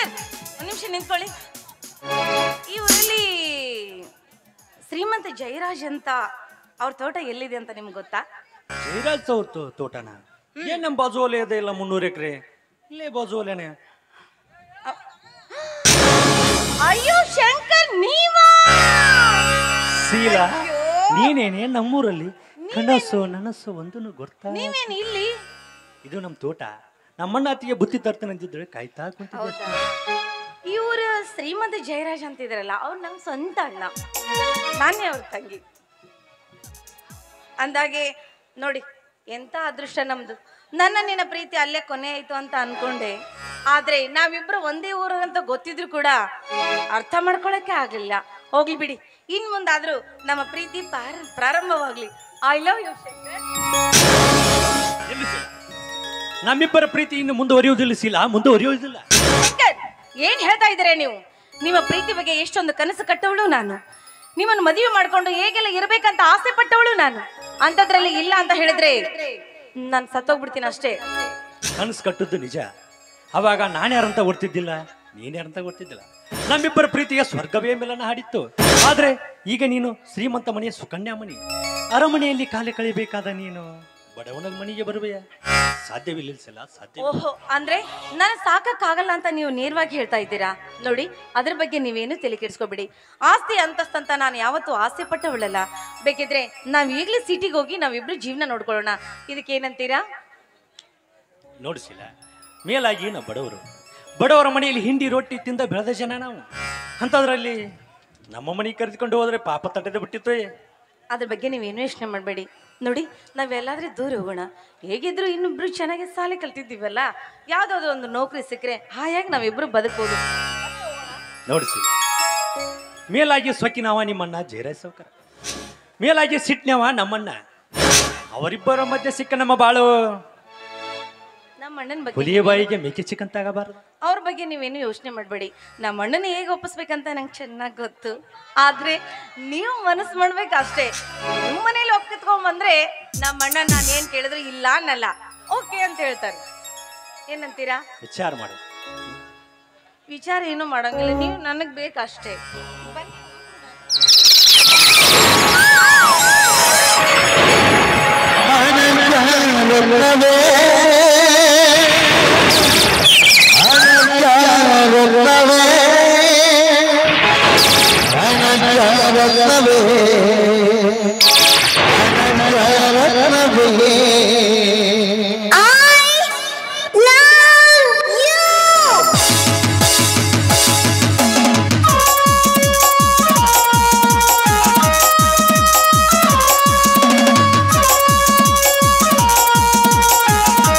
ಶಂಕರ್ ಒಂದು ನಿಮಿಷ ನಿಂತ್ಕೊಳ್ಳಿ ಈ ಊರಲ್ಲಿ ಶ್ರೀಮಂತ ಜಯರಾಜ್ ಅಂತ ಅವ್ರ ತೋಟ ಎಲ್ಲಿದೆ ಅಂತ ನಿಮ್ಗೆ ಗೊತ್ತಾ ಜೈರಾಜ್ ಅವ್ರ ತೋ- ತೋಟನ ಏನ್ ನಮ್ ಬಾಜು ಒಲೆ ಇದೆ ಇಲ್ಲ ಮುನ್ನೂರು ಎಕರೆ ಇಲ್ಲೇ ಬಾಜು ಒಲೆನೆ ಅಯ್ಯೋ ಶಂಕರ್ ನೀವಾ ಶೀಲ ಅಯ್ಯೋ. ನೀನೇನೆ ನಮ್ಮೂರಲ್ಲಿ ಕನಸು ನನಸು ಒಂದನ್ನು ಗೊತ್ತಾ ನೀವೇನ್ ಇಲ್ಲಿ ಇದು ನಮ್ ತೋಟ ನಮ್ಮಣ್ಣ ಅತ್ತಿಗೆ ಬುತ್ತಿ ತರ್ತಾನೆ ಅಂತಿದ್ರೆ ಕಾಯ್ತಾ ಕುಂತಿದ್ದೆ ಅಷ್ಟೇ. ಇವ್ರ ಶ್ರೀಮಂತ ಜಯರಾಜ್ ಅಂತ ಇದಾರಲ್ಲ ಅವ್ರು ನಂಗೆ ಸ್ವಂತ ಅಣ್ಣ ನಾನೇ ಅವ್ರ ತಂಗಿ ಅಂದಾಗೆ ನೋಡಿ ಎಂತ ಅದೃಷ್ಟ ನಮ್ದು ನನ್ನ ನಿನ್ನ ಪ್ರೀತಿ ಅಲ್ಲೇ ಕೊನೆ ಆಯ್ತು ಅಂತ ಅನ್ಕೊಂಡೆ ಆದ್ರೆ ನಾವಿಬ್ರು ಒಂದೇ ಊರು ಅಂತ ಗೊತ್ತಿದ್ರು ಕೂಡ ಅರ್ಥ ಮಾಡ್ಕೊಳಕ್ಕೆ ಆಗ್ಲಿಲ್ಲ ಹೋಗ್ಲಿ ಬಿಡಿ ಇನ್ ಮುಂದಾದ್ರೂ ನಮ್ಮ ಪ್ರೀತಿ ಪಾರ- ಪ್ರಾರಂಭವಾಗ್ಲಿ ಐ ಲವ್ ಯು ಎಲ್ಲಿ ಶೀಲ? ನಮ್ಮಿಬ್ಬರ ಪ್ರೀತಿ ಇನ್ನು ಮುಂದುವರಿಯುವುದಿಲ್ಲ ಶೀಲ ಮುಂದುವರಿಯುವುದಿಲ್ಲ ಶಂಕರ್ ಏನ್ ಹೇಳ್ತಾ ಇದ್ದೀರಾ ನೀವು ನಿಮ್ಮ ಪ್ರೀತಿ ಬಗ್ಗೆ ಎಷ್ಟೊಂದು ಕನಸು ಕಟ್ಟವಳು ನಾನು ನಿಮ್ಮನ್ನು ಮದುವೆ ಮಾಡ್ಕೊಂಡು ಹೇಗೆಲ್ಲ ಇರ್ಬೇಕಂತ ಆಸೆ ಪಟ್ಟವಳು ನಾನು ಅಂತದ್ರಲ್ಲಿ ಇಲ್ಲ ಅಂತ ಹೇಳಿದ್ರೆ ನಾನು ಸತ್ತೋಗ್ಬಿಡ್ತೀನಿ ಅಷ್ಟೇ ಕನಸು ಕಟ್ಟದ್ದು ನಿಜ ಅವಾಗ ನಾನ್ಯಾರಂತ ಗೊತ್ತಿದ್ದಿಲ್ಲ ನೀನ್ಯಾರಂತ ಗೊತ್ತಿದ್ದಿಲ್ಲ ನಮ್ಮಿಬ್ಬರ ಪ್ರೀತಿಗೆ ಸ್ವರ್ಗವೇ ಮೇಲನ ಹಾಡಿತ್ತು ಆದ್ರೆ ಈಗ ನೀನು ಶ್ರೀಮಂತ ಮನೆಯ ಸುಕನ್ಯಾ ಮಣಿ ಅರಮನೆಯಲ್ಲಿ ಕಾಲ ಕಳಿಬೇಕಾದ ನೀನು ಬಡವನ ಮನೆಗೆ ಬರುವೆಯ ಸಾಧ್ಯವಿಲ್ಲ ಸಲ ಸಾಧ್ಯ ಓಹೋ ಅಂದ್ರೆ ನಾನು ಸಾಕಕ್ಕಾಗಲ್ಲ ಅಂತ ನೀವು ನೇರವಾಗಿ ಹೇಳ್ತಾ ಇದ್ದೀರಾ ನೋಡಿ ಅದ್ರ ಬಗ್ಗೆ ನೀವೇನು ತಲೆ ಕೆಡಿಸ್ಕೋಬೇಡಿ ಆಸ್ತಿ ಅಂತಸ್ತಂತ ನಾನು ಯಾವತ್ತೂ ಆಸೆ ಪಟ್ಟವಳಲ್ಲ ಬೇಕಿದ್ರೆ ನಾವ್ ಈಗಲೇ ಸಿಟಿಗೆ ಹೋಗಿ ನಾವಿಬ್ರು ಜೀವನ ನೋಡ್ಕೊಳ್ಳೋಣ ಇದಕ್ಕೇನಂತೀರಾ ನೋಡಿಸಿಲ್ಲ ಮೇಲಾಗಿ ನಾವು ಬಡವರು ಬಡವರ ಮನೆಯಲ್ಲಿ ಹಿಂಡಿ ರೊಟ್ಟಿ ತಿಂದ ಬೆಳೆದ ಜನ ನಾವು ಅಂಥದ್ರಲ್ಲಿ ನಮ್ಮ ಮನೆಗೆ ಕರೆದುಕೊಂಡು ಹೋದ್ರೆ ಪಾಪ ತಟ್ಟದೆ ಬಿಟ್ಟಿತ್ತು ಅದ್ರ ಬಗ್ಗೆ ನೀವೇನು ಯೋಚನೆ ಮಾಡಬೇಡಿ ನೋಡಿ ನಾವೆಲ್ಲಾದ್ರೂ ದೂರ ಹೋಗೋಣ ಹೇಗಿದ್ರು ಇನ್ನಿಬ್ರು ಚೆನ್ನಾಗಿ ಸಾಲೆ ಕಲ್ತಿದ್ದೀವಲ್ಲ ಯಾವ್ದಾದ್ರು ಒಂದು ನೌಕರಿ ಸಿಕ್ಕರೆ ಹಾಯಾಗಿ ನಾವಿಬ್ರು ಬದುಕ್ಬೋದು ನೋಡಿಸಿಲ್ಲ ಮೇಲಾಗಿ ಸೊಕ್ಕಿನವ ನಿಮ್ಮಣ್ಣ ಜಯರಾಜ್ ಸೌಕರ ಮೇಲಾಗಿ ಸಿಟ್ನವ ನಮ್ಮಣ್ಣ ಅವರಿಬ್ಬರ ಮಧ್ಯೆ ಸಿಕ್ಕ ನಮ್ಮ ಬಾಳು ನಮ್ಮ ಅಣ್ಣನ ಬಗ್ಗೆ ಹುಲಿಯ ಬಾಯಿಗೆ ಮೇಕೆ ಚಿಕ್ಕಂತಾಗಬಾರದು ಅವ್ರ ಬಗ್ಗೆ ನೀವೇನು ಯೋಚನೆ ಮಾಡಬೇಡಿ ನಮ್ಮ ಅಣ್ಣನ ಹೇಗೆ ಒಪ್ಪಿಸ್ಬೇಕಂತ ನಂಗೆ ಚೆನ್ನಾಗಿ ಗೊತ್ತು ಆದ್ರೆ ನೀವು ಮನಸ್ಸು ಮಾಡ್ಬೇಕು ಅಷ್ಟೇ ನಿಮ್ಮ ಮನೇಲಿ ಒಪ್ಕಿತ್ಕೊಂಡ್ ಬಂದ್ರೆ ನಮ್ಮ ಅಣ್ಣ ನಾನು ಏನ್ ಕೇಳಿದ್ರು ಇಲ್ಲ ಅನ್ನಲ್ಲ ಓಕೆ ಅಂತ ಹೇಳ್ತಾರೆ ಏನಂತೀರಾ ವಿಚಾರ ಮಾಡಿ ವಿಚಾರ ಏನು ಮಾಡಂಗಿಲ್ಲ ನೀವು ನನಗ್ ಬೇಕಷ್ಟೇ ಬನ್ನಿ. I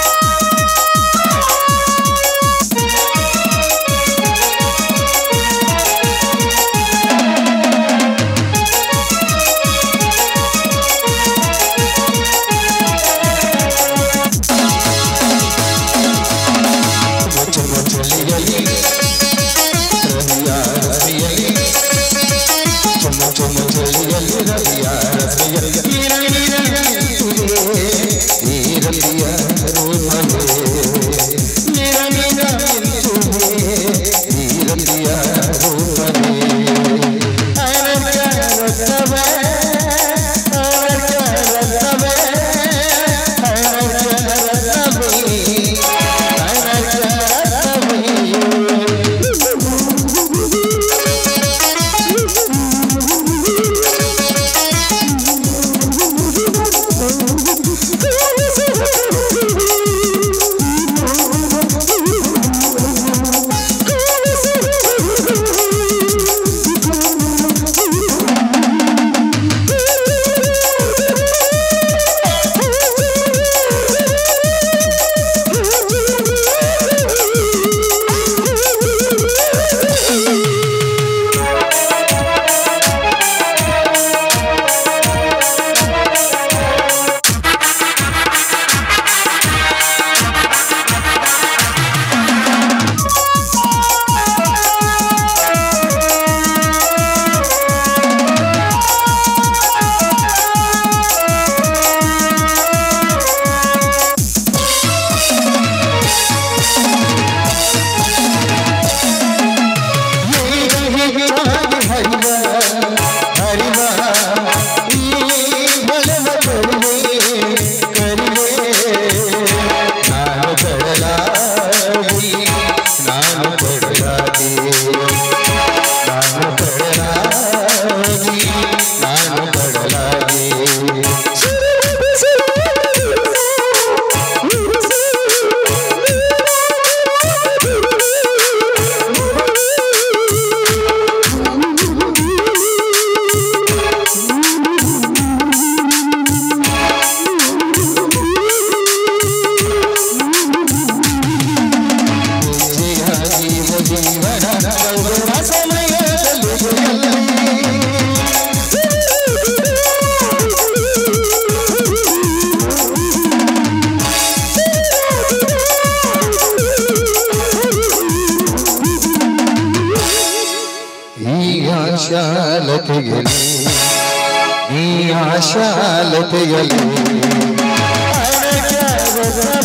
ಶಾಲತೆಯಲಿ ನೀ ಆ ಶಾಲತೆಯಲಿ